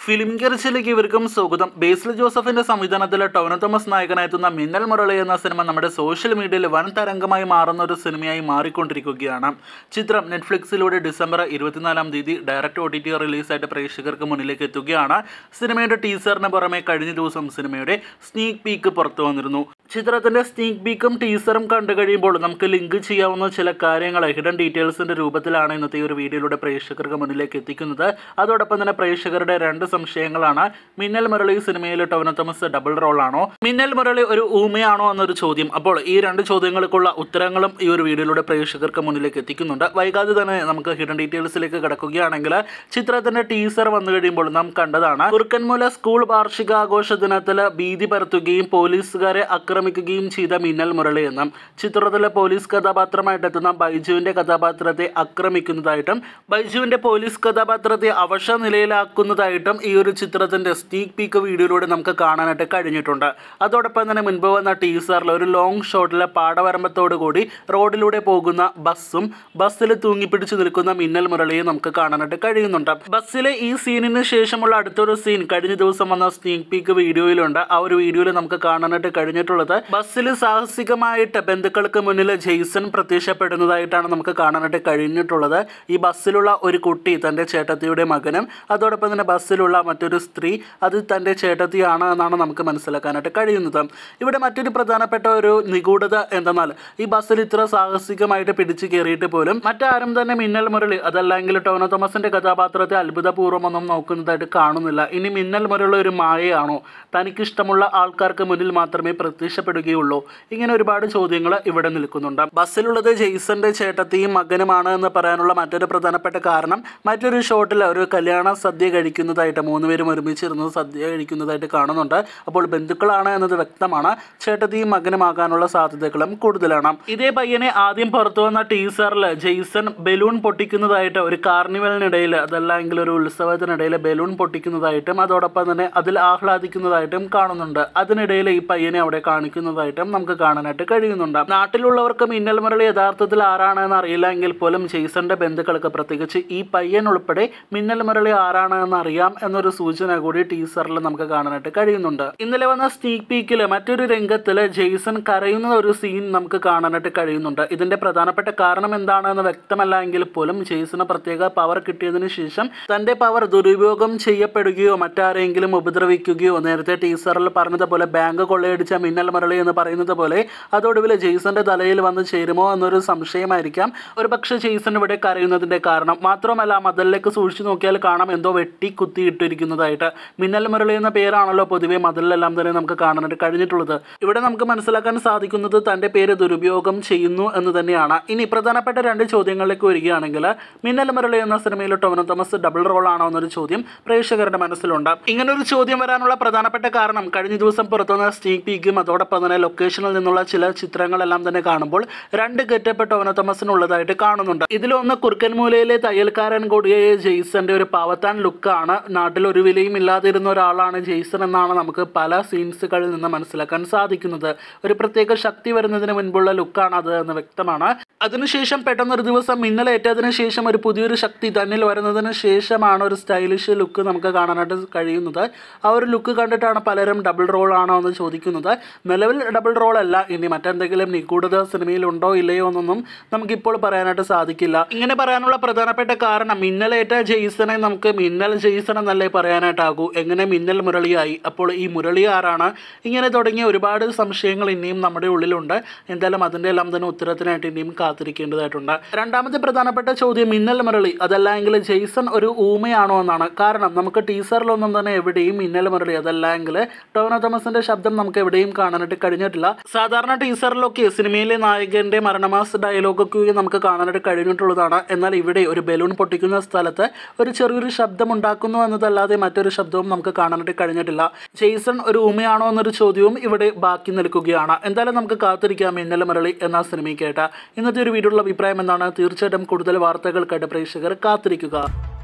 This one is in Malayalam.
ഫിലിം ഗർച്ചിലേക്ക് ഇവർക്കും സ്വാഗതം ബേസിൽ ജോസഫിന്റെ സംവിധാനത്തിൽ ടോവിനോ തോമസ് നായകനായെത്തുന്ന മിന്നൽ മുരളി എന്ന സിനിമ നമ്മുടെ സോഷ്യൽ മീഡിയയിൽ വൻ തരംഗമായി മാറുന്ന ഒരു സിനിമയായി മാറിക്കൊണ്ടിരിക്കുകയാണ് ചിത്രം നെറ്റ്ഫ്ലിക്സിലൂടെ ഡിസംബർ ഇരുപത്തിനാലാം തീയതി ഡയറക്റ്റ് ഒ ടി ടി റിലീസായിട്ട് പ്രേക്ഷകർക്ക് മുന്നിലേക്ക് എത്തുകയാണ് സിനിമയുടെ ടീസറിന് പുറമെ കഴിഞ്ഞ ദിവസം സിനിമയുടെ സ്നീക്ക് പീക്ക് പുറത്തു വന്നിരുന്നു ചിത്രത്തിന്റെ സ്നീക്ക് പീക്കും ടീസറും കണ്ടു കഴിയുമ്പോൾ നമുക്ക് ലിങ്ക് ചെയ്യാവുന്ന ചില കാര്യങ്ങൾ ഹിഡൻ ഡീറ്റെയിൽസിന്റെ രൂപത്തിലാണ് ഇന്നത്തെ ഈ ഒരു വീഡിയോയിലൂടെ പ്രേക്ഷകർക്ക് മുന്നിലേക്ക് എത്തിക്കുന്നത് അതോടൊപ്പം തന്നെ പ്രേക്ഷകരുടെ രണ്ട് സംശയങ്ങളാണ് മിന്നൽ മുരളി സിനിമയിൽ ടോവിനോ തോമസ് ഡബിൾ റോൾ ആണോ മിന്നൽ മുരളി ഒരു ഊമയാണോ എന്നൊരു ചോദ്യം അപ്പോൾ ഈ രണ്ട് ചോദ്യങ്ങൾക്കുള്ള ഉത്തരങ്ങളും ഈ ഒരു വീഡിയോയിലൂടെ പ്രേക്ഷകർക്ക് മുന്നിലേക്ക് എത്തിക്കുന്നുണ്ട് വൈകാതെ തന്നെ നമുക്ക് ഹിഡൻ ഡീറ്റെയിൽസിലേക്ക് കിടക്കുകയാണെങ്കിൽ ചിത്രത്തിന്റെ ടീസർ വന്നു കഴിയുമ്പോൾ നാം കണ്ടതാണ് കുറുക്കൻമൂല സ്കൂൾ വാർഷികാഘോഷ ദിനത്തിൽ ഭീതി പരത്തുകയും പോലീസുകാരെ ആക്രമിക്കുകയും ചെയ്ത മിന്നൽ മുരളി എന്നും ചിത്രത്തിലെ പോലീസ് കഥാപാത്രമായിട്ട് എത്തുന്ന ബൈജുവിന്റെ കഥാപാത്രത്തെ ആക്രമിക്കുന്നതായിട്ടും ബൈജുവിന്റെ പോലീസ് കഥാപാത്രത്തെ അവശ നിലയിലാക്കുന്നതായിട്ടും ഈ ഒരു ചിത്രത്തിന്റെ സ്നീക്ക് പീക്ക് വീഡിയോയിലൂടെ നമുക്ക് കാണാനായിട്ട് കഴിഞ്ഞിട്ടുണ്ട് അതോടൊപ്പം തന്നെ മുൻപ് വന്ന ടീസറിൽ ഒരു ലോങ് ഷോട്ടിലെ പാടവരമ്പത്തോടു കൂടി റോഡിലൂടെ പോകുന്ന ബസ്സും ബസ്സിൽ തൂങ്ങിപ്പിടിച്ചു നിൽക്കുന്ന മിന്നൽ മുരളിയെ നമുക്ക് കാണാനായിട്ട് കഴിയുന്നുണ്ട് ബസ്സിലെ ഈ സീനിന് ശേഷമുള്ള അടുത്തൊരു സീൻ കഴിഞ്ഞ ദിവസം വന്ന സ്നീക്ക് പീക്ക് വീഡിയോയിലുണ്ട് ആ ഒരു വീഡിയോയിൽ നമുക്ക് കാണാനായിട്ട് കഴിഞ്ഞിട്ടുള്ളത് ബസ്സിൽ സാഹസികമായിട്ട് ബന്ധുക്കൾക്ക് മുന്നിൽ ജെയ്സൺ പ്രത്യക്ഷപ്പെടുന്നതായിട്ടാണ് നമുക്ക് കാണാനായിട്ട് കഴിഞ്ഞിട്ടുള്ളത് ഈ ബസ്സിലുള്ള ഒരു കുട്ടി തൻ്റെ ചേട്ടത്തിയുടെ മകനും അതോടൊപ്പം തന്നെ ബസ്സിലുള്ള മറ്റൊരു സ്ത്രീ അത് തൻ്റെ ചേട്ടത്തിയാണ് എന്നാണ് നമുക്ക് മനസ്സിലാക്കാനായിട്ട് കഴിയുന്നത് ഇവിടെ മറ്റൊരു പ്രധാനപ്പെട്ട ഒരു നിഗൂഢത എന്തെന്നാൽ ഈ ബസ്സിൽ ഇത്ര സാഹസികമായിട്ട് പിടിച്ചു കയറിയിട്ട് പോലും മറ്റാരും തന്നെ മിന്നൽ മുരളി അതല്ലെങ്കിൽ ടോനോ തോമസിന്റെ കഥാപാത്രത്തെ അത്ഭുതപൂർവ്വം ഒന്നും നോക്കുന്നതായിട്ട് കാണുന്നില്ല ഇനി മിന്നൽ മുരളി ഒരു മായയാണോ തനിക്കിഷ്ടമുള്ള ആൾക്കാർക്ക് മുന്നിൽ മാത്രമേ പ്രത്യക്ഷപ്പെടുകയുള്ളൂ ഇങ്ങനെ ഒരുപാട് ചോദ്യങ്ങൾ ഇവിടെ നിൽക്കുന്നുണ്ട് ബസ്സിലുള്ളത് ജെയ്സന്റെ ചേട്ടത്തിയും മകനുമാണ് എന്ന് പറയാനുള്ള മറ്റൊരു പ്രധാനപ്പെട്ട കാരണം മറ്റൊരു ഷോട്ടിൽ ഒരു കല്യാണ സദ്യ കഴിക്കുന്നതായിട്ട് മൂന്നുപേരും ഒരുമിച്ചിരുന്ന് സദ്യ കഴിക്കുന്നതായിട്ട് കാണുന്നുണ്ട് അപ്പോൾ ബന്ധുക്കളാണ് എന്നത് വ്യക്തമാണ് ചേട്ടത്തിയും മകനുമാകാനുള്ള സാധ്യതകളും കൂടുതലാണ് ഇതേ പയ്യനെ ആദ്യം പുറത്തു വന്ന ടീസറിൽ ജെയ്സൺ ബലൂൺ പൊട്ടിക്കുന്നതായിട്ട് ഒരു കാർണിവലിനിടയിൽ അതല്ലെങ്കിൽ ഒരു ഉത്സവത്തിനിടയിൽ ബലൂൺ പൊട്ടിക്കുന്നതായിട്ടും അതോടൊപ്പം തന്നെ അതിൽ ആഹ്ലാദിക്കുന്നതായിട്ടും കാണുന്നുണ്ട് അതിനിടയിൽ ഈ പയ്യനെ അവിടെ കാണിക്കുന്നതായിട്ടും നമുക്ക് കാണാനായിട്ട് കഴിയുന്നുണ്ട് നാട്ടിലുള്ളവർക്ക് മിന്നൽ മുരളി യഥാർത്ഥത്തിൽ ആരാണെന്ന് അറിയില്ല എങ്കിൽ പോലും ജെയ്സന്റെ ബന്ധുക്കൾക്ക് പ്രത്യേകിച്ച് ഈ പയ്യൻ ഉൾപ്പെടെ മിന്നൽ മുരളി ആരാണ് എന്ന് അറിയാം എന്നൊരു സൂചന കൂടി ടീസറിൽ നമുക്ക് കാണാനായിട്ട് കഴിയുന്നുണ്ട് ഇന്നലെ വന്ന സ്നീക്ക് പീക്കിൽ മറ്റൊരു രംഗത്തിൽ ജെയ്സൺ കരയുന്ന ഒരു സീൻ നമുക്ക് കാണാനായിട്ട് കഴിയുന്നുണ്ട് ഇതിന്റെ പ്രധാനപ്പെട്ട കാരണം എന്താണെന്ന് വ്യക്തമല്ല എങ്കിൽ പോലും ജെയ്സന് പ്രത്യേക പവർ കിട്ടിയതിനു ശേഷം തന്റെ പവർ ദുരുപയോഗം ചെയ്യപ്പെടുകയോ മറ്റാരെങ്കിലും ഉപദ്രവിക്കുകയോ നേരത്തെ ടീസറിൽ പറഞ്ഞതുപോലെ ബാങ്ക് കൊള്ളയടിച്ച മിന്നൽ മുരളി എന്ന് പറയുന്നത് പോലെ അതോടുവിൽ ജെയ്സന്റെ തലയിൽ വന്ന് ചേരുമോ എന്നൊരു സംശയമായിരിക്കാം ഒരു പക്ഷേ ജെയ്സൺ ഇവിടെ കരയുന്നതിന്റെ കാരണം മാത്രമല്ല മതിലിലേക്ക് സൂക്ഷിച്ചു നോക്കിയാൽ കാണാം എന്തോ വെട്ടി കുത്തി ഇട്ടിരിക്കുന്നതായിട്ട് മിന്നൽ മുരളി എന്ന പേരാണല്ലോ പൊതുവെ മതിലെല്ലാം തന്നെ നമുക്ക് കാണാനായിട്ട് കഴിഞ്ഞിട്ടുള്ളത് ഇവിടെ നമുക്ക് മനസ്സിലാക്കാൻ സാധിക്കുന്നത് തന്റെ പേര് ദുരുപയോഗം ചെയ്യുന്നു എന്ന് തന്നെയാണ് ഇനി പ്രധാനപ്പെട്ട രണ്ട് ചോദ്യങ്ങളിലേക്ക് വരികയാണെങ്കിൽ മിന്നൽ മുരളി എന്ന സിനിമയിൽ ടോവിനോ തോമസ് ഡബിൾ റോൾ ആണോ എന്നൊരു ചോദ്യം പ്രേക്ഷകരുടെ മനസ്സിലുണ്ട് ഇങ്ങനെ ഒരു ചോദ്യം വരാനുള്ള പ്രധാനപ്പെട്ട കാരണം കഴിഞ്ഞ ദിവസം പുറത്തുവന്ന സ്നീക്ക് പീക്കും അതോടൊപ്പം തന്നെ ലൊക്കേഷനിൽ നിന്നുള്ള ചില ചിത്രങ്ങളെല്ലാം തന്നെ കാണുമ്പോൾ രണ്ട് ഗെറ്റപ്പ് ടോവിനോ തോമസിനുള്ളതായിട്ട് കാണുന്നുണ്ട് ഇതിലൊന്ന് കുറുക്കൻമൂലയിലെ തയ്യൽക്കാരൻ കൂടിയായ ജെയ്സന്റെ ഒരു പാവത്താൻ ലുക്കാണ് നാട്ടിൽ ഒരു വിലയും ഇല്ലാതിരുന്ന ഒരാളാണ് ജെയ്സൺ എന്നാണ് നമുക്ക് പല സീൻസുകളിൽ നിന്ന് മനസ്സിലാക്കാൻ സാധിക്കുന്നത് ഒരു പ്രത്യേക ശക്തി വരുന്നതിന് മുൻപുള്ള ലുക്കാണ് അത് എന്ന് വ്യക്തമാണ് അതിനുശേഷം പെട്ടെന്ന് ഒരു ദിവസം മിന്നലേറ്റതിന് ശേഷം ഒരു പുതിയൊരു ശക്തി തന്നിൽ വരുന്നതിന് ശേഷമാണ് ഒരു സ്റ്റൈലിഷ് ലുക്ക് നമുക്ക് കാണാനായിട്ട് കഴിയുന്നത് ആ ഒരു ലുക്ക് കണ്ടിട്ടാണ് പലരും ഡബിൾ റോൾ ആണോ എന്ന് ചോദിക്കുന്നത് നിലവിൽ ഡബിൾ റോൾ അല്ല ഇനി മറ്റെന്തെങ്കിലും നിഗൂഢത സിനിമയിൽ ഉണ്ടോ ഇല്ലയോ എന്നൊന്നും നമുക്കിപ്പോൾ പറയാനായിട്ട് സാധിക്കില്ല ഇങ്ങനെ പറയാനുള്ള പ്രധാനപ്പെട്ട കാരണം മിന്നലേറ്റ ജെയ്സനെ നമുക്ക് മിന്നൽ ജെയ്സൺ എന്നല്ലേ പറയാനായിട്ടാകൂ എങ്ങനെ മിന്നൽ മുരളിയായി അപ്പോൾ ഈ മുരളി ആരാണ് ഇങ്ങനെ തുടങ്ങിയ ഒരുപാട് സംശയങ്ങൾ ഇനിയും നമ്മുടെ ഉള്ളിലുണ്ട് എന്തായാലും അതിൻ്റെ എല്ലാം തന്നെ ഉത്തരത്തിനായിട്ട് ഇനിയും കാത്തിരിക്കേണ്ടതായിട്ടുണ്ട് രണ്ടാമത്തെ പ്രധാനപ്പെട്ട ചോദ്യം മിന്നൽ മുരളി അതല്ല എങ്കിൽ ജെയ്സൺ ഒരു ഊമയാണോ എന്നാണ് കാരണം നമുക്ക് ടീസറിലൊന്നും തന്നെ എവിടെയും മിന്നൽ മുരളി അതല്ല എങ്കിൽ ടോവിനോ തോമസിന്റെ ശബ്ദം നമുക്ക് എവിടെയും കാണാനായിട്ട് കഴിഞ്ഞിട്ടില്ല സാധാരണ ടീസറിലൊക്കെ സിനിമയിലെ നായകന്റെ മരണമാസ് ഡയലോഗൊക്കെ നമുക്ക് കാണാനായിട്ട് കഴിഞ്ഞിട്ടുള്ളതാണ് എന്നാൽ ഇവിടെ ഒരു ബലൂൺ പൊട്ടിക്കുന്ന സ്ഥലത്ത് ഒരു ചെറിയൊരു ശബ്ദം ഉണ്ടാക്കുന്നു എന്നതല്ലാതെ മറ്റൊരു ശബ്ദവും നമുക്ക് കാണാനായിട്ട് കഴിഞ്ഞിട്ടില്ല ജെയ്സൺ ഒരു ഊമയാണോ എന്നൊരു ചോദ്യവും ഇവിടെ ബാക്കി നിൽക്കുകയാണ് എന്തായാലും നമുക്ക് കാത്തിരിക്കാം മിന്നൽ മുരളി എന്ന സിനിമയ്ക്കായിട്ട് ഇന്നത്തെ ഒരു വീഡിയോയുള്ള അഭിപ്രായം എന്താണ് തീർച്ചയായിട്ടും കൂടുതൽ വാർത്തകൾക്കായിട്ട് പ്രേക്ഷകർ കാത്തിരിക്കുക